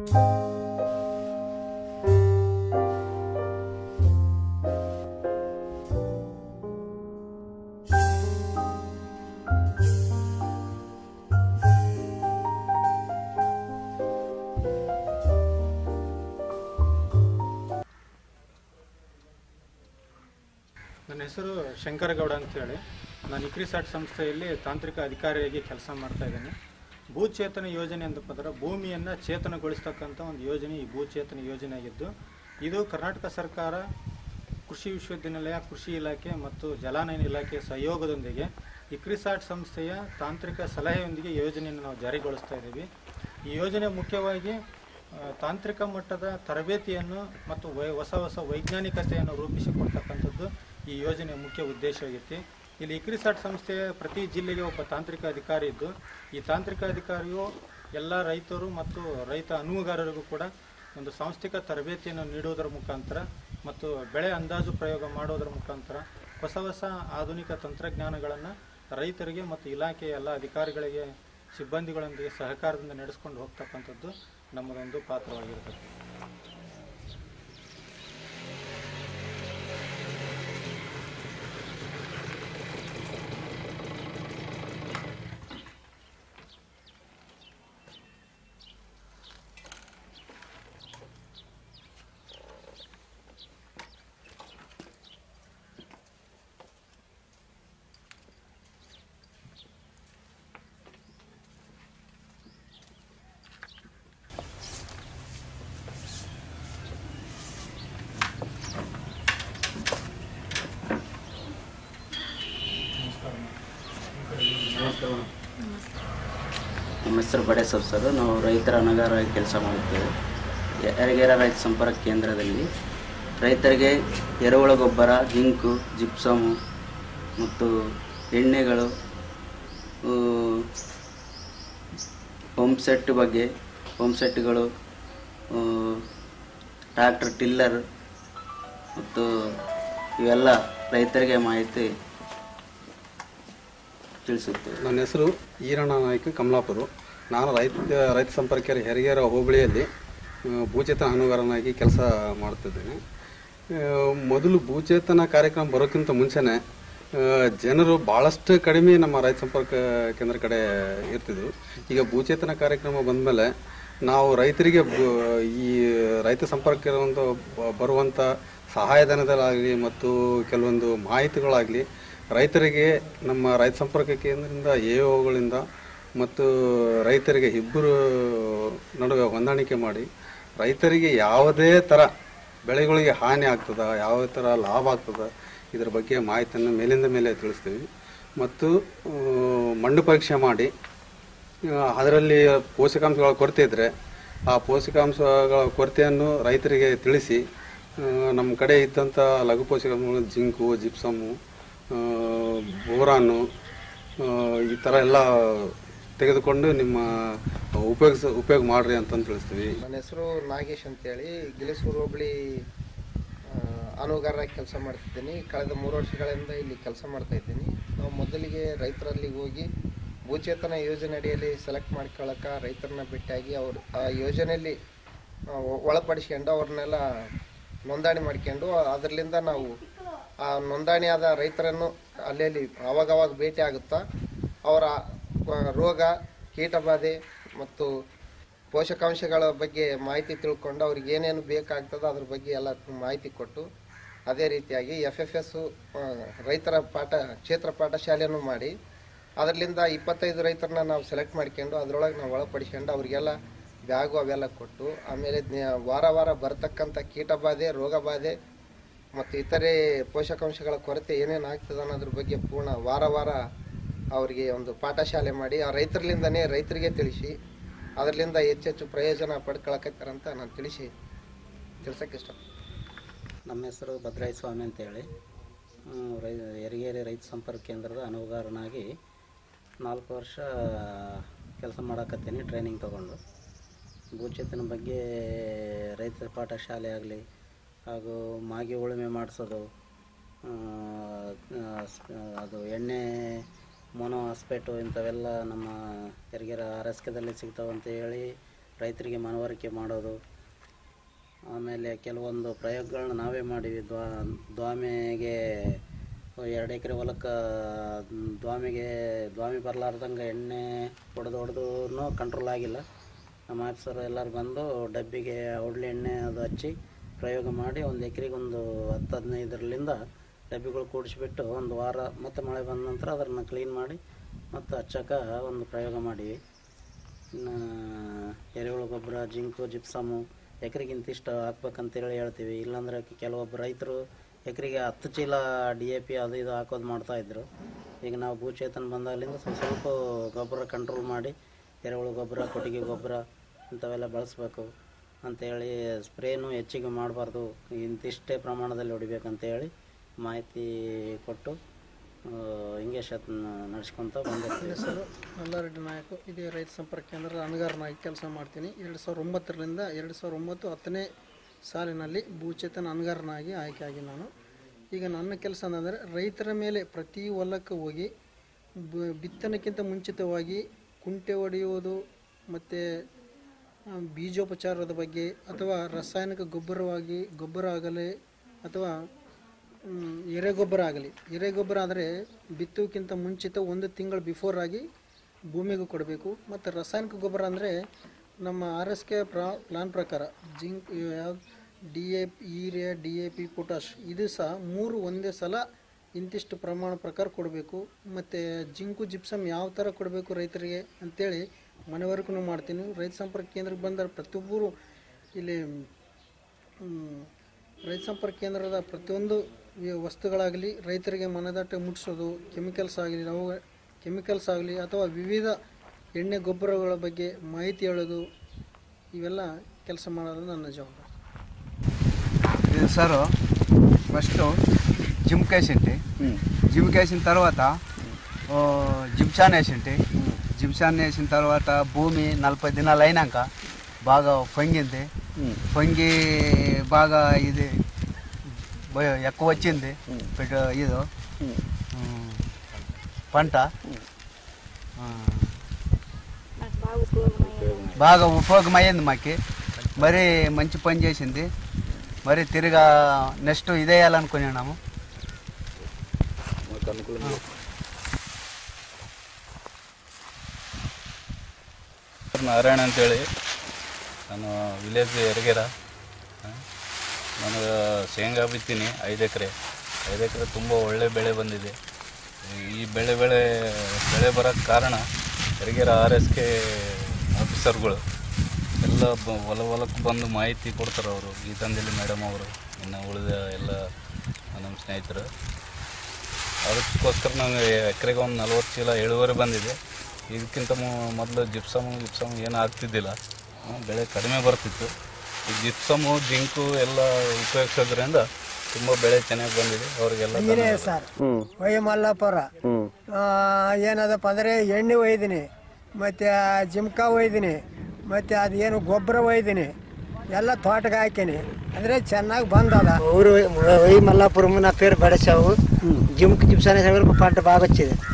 ನನ್ನ ಹೆಸರು ಶಂಕರಗೌಡ ಅಂತೇಳಿ ನಾನು ಇಕ್ರಿಸಾಟ್ ಸಂಸ್ಥೆಯಲ್ಲಿ ತಾಂತ್ರಿಕ ಅಧಿಕಾರಿಯಾಗಿ ಕೆಲಸ ಮಾಡ್ತಾ ಇದ್ದೇನೆ ಭೂಚೇತನ ಯೋಜನೆ ಅಂತ ಪದರ ಭೂಮಿಯನ್ನು ಚೇತನಗೊಳಿಸ್ತಕ್ಕಂಥ ಒಂದು ಯೋಜನೆ ಈ ಭೂಚೇತನ ಯೋಜನೆ ಆಗಿದ್ದು ಇದು ಕರ್ನಾಟಕ ಸರ್ಕಾರ ಕೃಷಿ ವಿಶ್ವವಿದ್ಯಾನಿಲಯ ಕೃಷಿ ಇಲಾಖೆ ಮತ್ತು ಜಲಾನಯನ ಇಲಾಖೆ ಸಹಯೋಗದೊಂದಿಗೆ ಇಕ್ರಿಸಾಟ್ ಸಂಸ್ಥೆಯ ತಾಂತ್ರಿಕ ಸಲಹೆಯೊಂದಿಗೆ ಯೋಜನೆಯನ್ನು ನಾವು ಜಾರಿಗೊಳಿಸ್ತಾ ಇದ್ದೀವಿ ಈ ಯೋಜನೆ ಮುಖ್ಯವಾಗಿ ಆ, ತಾಂತ್ರಿಕ ಮಟ್ಟದ ತರಬೇತಿಯನ್ನು ಮತ್ತು ವೈ ಹೊಸ ಹೊಸ ವೈಜ್ಞಾನಿಕತೆಯನ್ನು ರೂಪಿಸಿಕೊಡ್ತಕ್ಕಂಥದ್ದು ಈ ಯೋಜನೆಯ ಮುಖ್ಯ ಉದ್ದೇಶವಾಗೈತಿ ಇಲ್ಲಿ ಇಕ್ರಿಸಾಟ್ ಸಂಸ್ಥೆಯ ಪ್ರತಿ ಜಿಲ್ಲೆಗೆ ಒಬ್ಬ ತಾಂತ್ರಿಕ ಅಧಿಕಾರಿ ಇದ್ದು ಈ ತಾಂತ್ರಿಕ ಅಧಿಕಾರಿಯು ಎಲ್ಲ ರೈತರು ಮತ್ತು ರೈತ ಅನುವುಗಾರರಿಗೂ ಕೂಡ ಒಂದು ಸಾಂಸ್ಥಿಕ ತರಬೇತಿಯನ್ನು ನೀಡುವುದರ ಮುಖಾಂತರ ಮತ್ತು ಬೆಳೆ ಅಂದಾಜು ಪ್ರಯೋಗ ಮಾಡೋದರ ಮುಖಾಂತರ ಹೊಸ ಹೊಸ ಆಧುನಿಕ ತಂತ್ರಜ್ಞಾನಗಳನ್ನು ರೈತರಿಗೆ ಮತ್ತು ಇಲಾಖೆಯ ಎಲ್ಲ ಅಧಿಕಾರಿಗಳಿಗೆ ಸಿಬ್ಬಂದಿಗಳೊಂದಿಗೆ ಸಹಕಾರದಿಂದ ನಡೆಸ್ಕೊಂಡು ಹೋಗ್ತಕ್ಕಂಥದ್ದು ನಮ್ಮದೊಂದು ಪಾತ್ರವಾಗಿರ್ತದೆ ನಮ್ಮ ಹೆಸರು ಬಡೇಸಬ್ ಸರ್ ನಾವು ರೈತರ ಅನಗಾರರಾಗಿ ಕೆಲಸ ಮಾಡುತ್ತೇವೆ ಯರಗೇರ ರೈತ ಸಂಪರ್ಕ ಕೇಂದ್ರದಲ್ಲಿ ರೈತರಿಗೆ ಎರೆಹುಳ ಗೊಬ್ಬರ ಹಿಂಕು ಜಿಪ್ಸಮು ಮತ್ತು ಎಣ್ಣೆಗಳು ಆ, ಪಂಪ್ ಸೆಟ್ ಬಗ್ಗೆ ಪಂಪ್ ಸೆಟ್ಗಳು ಆ, ಟ್ರ್ಯಾಕ್ಟರ್ ಟಿಲ್ಲರ್ ಮತ್ತು ಇವೆಲ್ಲ ರೈತರಿಗೆ ಮಾಹಿತಿ ತಿಳಿಸುತ್ತೇವೆ ನನ್ನ ಹೆಸರು ಈರಣ್ಣ ನಾಯ್ಕ ಕಮಲಾಪುರ ನಾನು ರೈತ ರೈತ ಸಂಪರ್ಕ ಹೆರಿಗೆರ ಹೋಬಳಿಯಲ್ಲಿ ಆ, ಭೂಚೇತನ ಹನುಗಾರನಾಗಿ ಕೆಲಸ ಮಾಡ್ತಿದ್ದೇನೆ ಆ, ಮೊದಲು ಭೂಚೇತನ ಕಾರ್ಯಕ್ರಮ ಬರೋಕ್ಕಿಂತ ಮುಂಚೆನೆ ಆ, ಜನರು ಭಾಳಷ್ಟು ಕಡಿಮೆ ನಮ್ಮ ರೈತ ಸಂಪರ್ಕ ಕೇಂದ್ರ ಕಡೆ ಇರ್ತಿದ್ವು ಈಗ ಭೂಚೇತನ ಕಾರ್ಯಕ್ರಮ ಬಂದಮೇಲೆ ನಾವು ರೈತರಿಗೆ ಬ- ಈ ರೈತ ಸಂಪರ್ಕ ಇರುವಂಥ ಬ- ಬರುವಂಥ ಸಹಾಯಧನದಲ್ಲಾಗಲಿ ಮತ್ತು ಕೆಲವೊಂದು ಮಾಹಿತಿಗಳಾಗಲಿ ರೈತರಿಗೆ ನಮ್ಮ ರೈತ ಸಂಪರ್ಕ ಕೇಂದ್ರದಿಂದ ಎ ಒಗಳಿಂದ ಮತ್ತು ರೈತರಿಗೆ ಇಬ್ಬರು ನಡುವೆ ಹೊಂದಾಣಿಕೆ ಮಾಡಿ ರೈತರಿಗೆ ಯಾವುದೇ ಥರ ಬೆಳೆಗಳಿಗೆ ಹಾನಿ ಆಗ್ತದ ಯಾವ ಥರ ಲಾಭ ಆಗ್ತದ ಇದರ ಬಗ್ಗೆ ಮಾಹಿತಿಯನ್ನು ಮೇಲಿಂದ ಮೇಲೆ ತಿಳಿಸ್ತೀವಿ ಮತ್ತು ಆ, ಮಣ್ಣು ಪರೀಕ್ಷೆ ಮಾಡಿ ಆ, ಅದರಲ್ಲಿ ಪೋಷಕಾಂಶಗಳ ಕೊರತೆ ಇದ್ದರೆ ಆ ಪೋಷಕಾಂಶಗಳ ಕೊರತೆಯನ್ನು ರೈತರಿಗೆ ತಿಳಿಸಿ ಆ, ನಮ್ಮ ಕಡೆ ಇದ್ದಂಥ ಲಘು ಪೋಷಕಾಂಶಗಳು ಜಿಂಕು ಜಿಪ್ಸಮ್ಮು ಆ, ಬೋರಾನು ಆ, ಈ ಥರ ಎಲ್ಲ ತೆಗೆದುಕೊಂಡು ನಿಮ್ಮ ಉಪಯೋಗಿಸ ಉಪಯೋಗ ಮಾಡಿರಿ ಅಂತಂದು ತಿಳಿಸ್ತೀವಿ ನನ್ನ ಹೆಸರು ನಾಗೇಶ್ ಅಂತೇಳಿ ಗಿಲಿಸೂರು ಹೋಬಳಿ ಆ, ಅನುಗಾರರಾಗಿ ಕೆಲಸ ಮಾಡ್ತಿದ್ದೀನಿ ಕಳೆದ ಮೂರು ವರ್ಷಗಳಿಂದ ಇಲ್ಲಿ ಕೆಲಸ ಮಾಡ್ತಾ ಇದ್ದೀನಿ ನಾವು ಮೊದಲಿಗೆ ರೈತರಲ್ಲಿ ಹೋಗಿ ಭೂಚೇತನ ಯೋಜನೆ ಅಡಿಯಲ್ಲಿ ಸೆಲೆಕ್ಟ್ ಮಾಡ್ಕೊಳ್ಳೋಕೆ ರೈತರನ್ನ ಭೇಟಿಯಾಗಿ ಅವ್ರು ಆ ಯೋಜನೆಯಲ್ಲಿ ಆ, ಒ- ಒಳಪಡಿಸ್ಕೊಂಡು ಅವ್ರನ್ನೆಲ್ಲ ನೋಂದಣಿ ಮಾಡ್ಕೊಂಡು ಅದರಿಂದ ನಾವು ಆ ನೋಂದಣಿ ಆದ ರೈತರನ್ನು ಅಲ್ಲಲ್ಲಿ ಅವಾಗವಾಗ ಭೇಟಿ ಆಗುತ್ತಾ ಅವರ ಆ, ರೋಗ ಕೀಟಬಾಧೆ ಮತ್ತು ಪೋಷಕಾಂಶಗಳ ಬಗ್ಗೆ ಮಾಹಿತಿ ತಿಳ್ಕೊಂಡು ಅವ್ರಿಗೆ ಏನೇನು ಬೇಕಾಗ್ತದೋ ಅದ್ರ ಬಗ್ಗೆ ಎಲ್ಲ ಮಾಹಿತಿ ಕೊಟ್ಟು ಅದೇ ರೀತಿಯಾಗಿ ಎಫ್ ಎಫ್ ಎಸ್ಸು ರೈತರ ಪಾಠ ಕ್ಷೇತ್ರ ಪಾಠಶಾಲೆಯನ್ನು ಮಾಡಿ ಅದರಿಂದ ಇಪ್ಪತ್ತೈದು ರೈತರನ್ನ ನಾವು ಸೆಲೆಕ್ಟ್ ಮಾಡ್ಕೊಂಡು ಅದರೊಳಗೆ ನಾವು ಒಳಪಡಿಸ್ಕೊಂಡು ಅವರಿಗೆಲ್ಲ ಬ್ಯಾಗು ಅವೆಲ್ಲ ಕೊಟ್ಟು ಆಮೇಲೆ ಜ್ಞ- ವಾರ ವಾರ ಬರ್ತಕ್ಕಂಥ ಕೀಟಬಾಧೆ ರೋಗಬಾಧೆ ಮತ್ತು ಇತರೆ ಪೋಷಕಾಂಶಗಳ ಕೊರತೆ ಏನೇನು ಆಗ್ತದೆ ಅನ್ನೋದ್ರ ಬಗ್ಗೆ ಪೂರ್ಣ ವಾರ ವಾರ ಅವರಿಗೆ ಒಂದು ಪಾಠಶಾಲೆ ಮಾಡಿ ಆ ರೈತರಲಿಂದನೇ ರೈತರಿಗೆ ತಿಳಿಸಿ ಅದರಿಂದ ಹೆಚ್ಚೆಚ್ಚು ಪ್ರಯೋಜನ ಪಡ್ಕೊಳಕತ್ತಾರಂತ ನಾನು ತಿಳಿಸಿ ತಿಳ್ಸಕ್ಕೆ ಇಷ್ಟ ನಮ್ಮ ಹೆಸರು ಭದ್ರಾಯ ಸ್ವಾಮಿ ಅಂತೇಳಿ ಆ, ರೈ ಯರಗೇರಿ ರೈತ ಸಂಪರ್ಕ ಕೇಂದ್ರದ ಅನುಗಾರನಾಗಿ ನಾಲ್ಕು ವರ್ಷ ಕೆಲಸ ಮಾಡಕತ್ತೀನಿ ಟ್ರೈನಿಂಗ್ ತೊಗೊಂಡು ಭೂಚೇತನ ಬಗ್ಗೆ ರೈತರ ಪಾಠ ಶಾಲೆ ಆಗಲಿ ಹಾಗೂ ಮಾಗಿ ಉಳುಮೆ ಮಾಡಿಸೋದು ಆ, ಆ, ಸ್- ಅದು ಎಣ್ಣೆ ಮೊನೋ ಹಾಸ್ಪೆಟು ಇಂಥವೆಲ್ಲ ನಮ್ಮ ಯರಗೇರ ಆರಸ್ಕೆದಲ್ಲಿ ಸಿಗ್ತಾವಂತ ಹೇಳಿ ರೈತರಿಗೆ ಮನವರಿಕೆ ಮಾಡೋದು ಆಮೇಲೆ ಕೆಲವೊಂದು ಪ್ರಯೋಗಗಳನ್ನ ನಾವೇ ಮಾಡಿವಿ ದ್ವಾ ದ್ವಾಮೆಗೆ ಎರಡು ಎಕರೆ ಹೊಲಕ್ಕೆ ದ್ವಾಮಿಗೆ ದ್ವಾಮಿ ಬರಲಾರ್ದಂಗೆ ಎಣ್ಣೆ ಹೊಡೆದು ಹೊಡೆದು ಕಂಟ್ರೋಲ್ ಆಗಿಲ್ಲ ನಮ್ಮ ಆಫೀಸರ್ ಎಲ್ಲರೂ ಬಂದು ಡಬ್ಬಿಗೆ ಔಡ್ಲೆ ಎಣ್ಣೆ ಅದು ಹಚ್ಚಿ ಪ್ರಯೋಗ ಮಾಡಿ ಒಂದು ಎಕರೆಗೆ ಒಂದು ಹತ್ತು ಹದಿನೈದರಲ್ಲಿಂದ ಡಬ್ಬಿಗಳು ಕೂಡಿಸ್ಬಿಟ್ಟು ಒಂದು ವಾರ ಮತ್ತೆ ಮಳೆ ಬಂದ ನಂತರ ಅದನ್ನು ಕ್ಲೀನ್ ಮಾಡಿ ಮತ್ತು ಹಚ್ಚಕ್ಕೆ ಒಂದು ಪ್ರಯೋಗ ಮಾಡೀವಿ ಇನ್ನು ಎರೆಹುಳು ಗೊಬ್ಬರ ಜಿಂಕು ಜಿಪ್ಸಮು ಎಕರೆಗಿಂತ ಇಷ್ಟು ಹಾಕ್ಬೇಕಂತೇಳಿ ಹೇಳ್ತೀವಿ ಇಲ್ಲಾಂದ್ರೆ ಕೆಲವೊಬ್ಬ ರೈತರು ಎಕರೆಗೆ ಹತ್ತು ಚೀಲ ಡಿ ಎ ಪಿ ಅದು ಇದು ಹಾಕೋದು ಮಾಡ್ತಾಯಿದ್ರು ಈಗ ನಾವು ಭೂಚೇತನ ಬಂದಾಗಲಿಂದ ಸ್ವಲ್ಪ ಸ್ವಲ್ಪ ಗೊಬ್ಬರ ಕಂಟ್ರೋಲ್ ಮಾಡಿ ಎರೆಹುಳು ಗೊಬ್ಬರ ಕೊಟ್ಟಿಗೆ ಗೊಬ್ಬರ ಇಂಥವೆಲ್ಲ ಬಳಸಬೇಕು ಅಂತೇಳಿ ಸ್ಪ್ರೇನು ಹೆಚ್ಚಿಗೆ ಮಾಡಬಾರ್ದು ಇಂತಿಷ್ಟೇ ಪ್ರಮಾಣದಲ್ಲಿ ಹೊಡಿಬೇಕಂತೇಳಿ ಮಾಹಿತಿ ಕೊಟ್ಟು ಆ, ಹಿಂಗೆ ಶತ್ ನಡೆಸ್ಕೊತ ಬಂದಿರ್ತೀವಿ ಹೆಸರು ಮಲ್ಲಾರೆಡ್ಡಿ ನಾಯಕು ಇದೇ ರೈತ ಸಂಪರ್ಕ ಕೇಂದ್ರದ ಅನುಗಾರನಾಗಿ ಕೆಲಸ ಮಾಡ್ತೀನಿ ಎರಡು ಸಾವಿರದ ಒಂಬತ್ತರಿಂದ ಎರಡು ಸಾವಿರದ ಒಂಬತ್ತು ಹತ್ತನೇ ಸಾಲಿನಲ್ಲಿ ಭೂಚೇತನ ಅನುಗಾರನಾಗಿ ಆಯ್ಕೆಯಾಗಿ ನಾನು ಈಗ ನನ್ನ ಕೆಲಸ ಅಂದರೆ ರೈತರ ಮೇಲೆ ಪ್ರತಿ ಹೊಲಕ್ಕೆ ಹೋಗಿ ಬ- ಬಿತ್ತನೆಕ್ಕಿಂತ ಮುಂಚಿತವಾಗಿ ಕುಂಟೆ ಹೊಡೆಯುವುದು ಮತ್ತು ಬೀಜೋಪಚಾರದ ಬಗ್ಗೆ ಅಥವಾ ರಾಸಾಯನಿಕ ಗೊಬ್ಬರವಾಗಿ ಗೊಬ್ಬರ ಆಗಲಿ ಅಥವಾ ಮ್, ಎರೆಗೊಬ್ಬರ ಆಗಲಿ ಎರೆಗೊಬ್ಬರ ಆದರೆ ಬಿತ್ತುವುಕ್ಕಿಂತ ಮುಂಚಿತ ಒಂದು ತಿಂಗಳು ಬಿಫೋರ್ ಆಗಿ ಭೂಮಿಗೂ ಕೊಡಬೇಕು ಮತ್ತು ರಾಸಾಯನಿಕ ಗೊಬ್ಬರ ಅಂದರೆ ನಮ್ಮ ಆರ್ ಎಸ್ ಕೆ ಪ್ರಾ ಪ್ಲಾನ್ ಪ್ರಕಾರ ಜಿಂಕ್ ಯಾವ್ದು D A urea D A P potash ಇದು ಸಹ ಮೂರು ಒಂದೇ ಸಲ ಇಂತಿಷ್ಟು ಪ್ರಮಾಣ ಪ್ರಕಾರ ಕೊಡಬೇಕು ಮತ್ತು ಜಿಂಕು ಜಿಪ್ಸಮ್ ಯಾವ ಥರ ಕೊಡಬೇಕು ರೈತರಿಗೆ ಅಂತೇಳಿ ಮನವರಿಕೆನೂ ಮಾಡ್ತೀನಿ ರೈತ ಸಂಪರ್ಕ ಕೇಂದ್ರಕ್ಕೆ ಬಂದ ಪ್ರತಿಯೊಬ್ಬರು ಇಲ್ಲಿ ಮ್, ರೈತ ಸಂಪರ್ಕ ಕೇಂದ್ರದ ಪ್ರತಿಯೊಂದು ವಿ- ವಸ್ತುಗಳಾಗಲಿ ರೈತರಿಗೆ ಮನದಟ್ಟ ಮುಟ್ಟಿಸೋದು ಕೆಮಿಕಲ್ಸ್ ಆಗಲಿ ಅವು ಕೆಮಿಕಲ್ಸ್ ಆಗಲಿ ಅಥವಾ ವಿವಿಧ ಎಣ್ಣೆ ಗೊಬ್ಬರಗಳ ಬಗ್ಗೆ ಮಾಹಿತಿ ಹೇಳೋದು ಇವೆಲ್ಲ ಕೆಲಸ ಮಾಡೋದು ನನ್ನ ಜವಾಬ್ದಾರಿ ఇది సార్ ఫస్ట్ జిమ్ వేసింటి జిమ్ వేసిన తర్వాత ఓ, జిమ్షాన్ వేసింటి జిమ్షాన్ వేసిన తర్వాత భూమి నలభై దినాలు అయినాక బాగా పొంగింది పొంగి బాగా ఇది బ- ఎక్కువ వచ్చింది పెట్ట ఇది ఉమ్, పంట ఆ, బాగా ఉపయోగమయ్యింది మాకు మరి మంచి పని చేసింది మరి తిరిగా నెక్స్ట్ ఇదే వేయాలనుకున్నాము ನಾರಾಯಣ ಅಂತೇಳಿ ನಾನು ವಿಲೇಜ್ ಯರಗೇರ ನಾನು ಶೇಂಗಾ ಬಿತ್ತೀನಿ ಐದು ಎಕರೆ ಐದು ಎಕರೆ ತುಂಬ ಒಳ್ಳೆ ಬೆಳೆ ಬಂದಿದೆ ಈ ಬೆಳೆ ಬೆಳೆ ಬೆಳೆ ಬರೋಕ್ಕೆ ಕಾರಣ ಯರಗೇರ ಆರ್ ಎಸ್ ಕೆ ಆಫೀಸರ್ಗಳು ಎಲ್ಲ ಬ- ಹೊಲ ಹೊಲಕ್ಕೆ ಬಂದು ಮಾಹಿತಿ ಕೊಡ್ತಾರೆ ಅವರು ಗೀತಾಂಜಲಿ ಮೇಡಮ್ ಅವರು ಇನ್ನು ಉಳಿದ ಎಲ್ಲ ನಮ್ಮ ಸ್ನೇಹಿತರು ಅದಕ್ಕೋಸ್ಕರ ನಾವು ಎಕರೆಗೆ ಒಂದು ನಲ್ವತ್ತು ಚೀಲ ಇಳುವರಿ ಬಂದಿದೆ ಇದಕ್ಕಿಂತ ಮೊದಲು ಜಿಪ್ಸಮು ಗಿಪ್ಸಮು ಏನು ಆಗ್ತಿದ್ದಿಲ್ಲ ಹ್ಮ್, ಬೆಳೆ ಕಡಿಮೆ ಬರ್ತಿತ್ತು ಈ ಜಿಪ್ಸಮು ಜಿಂಕು ಎಲ್ಲ ಉಪಯೋಗಿಸೋದ್ರಿಂದ ತುಂಬ ಬೆಳೆ ಚೆನ್ನಾಗಿ ಬಂದಿದೆ ಅವರಿಗೆಲ್ಲ ಧನ್ಯವಾದ. ಸರ್ ವೈ ಮಲ್ಲಾಪುರ ಆ, ಏನದಪ್ಪ ಅಂದರೆ ಎಣ್ಣೆ ಒಯ್ದೀನಿ ಮತ್ತು ಜಿಮ್ಕಾ ಒಯ್ದೀನಿ ಮತ್ತು ಅದೇನು ಗೊಬ್ಬರ ಒಯ್ದೀನಿ ಎಲ್ಲ ತೋಟಕ್ಕೆ ಹಾಕೀನಿ ಅಂದರೆ ಚೆನ್ನಾಗಿ ಬಂದದ ఊరు వై మల్లాపురం నా పేరు బడసావు జిమ్కి జిమ్స్ అనే పంట బాగా వచ్చేది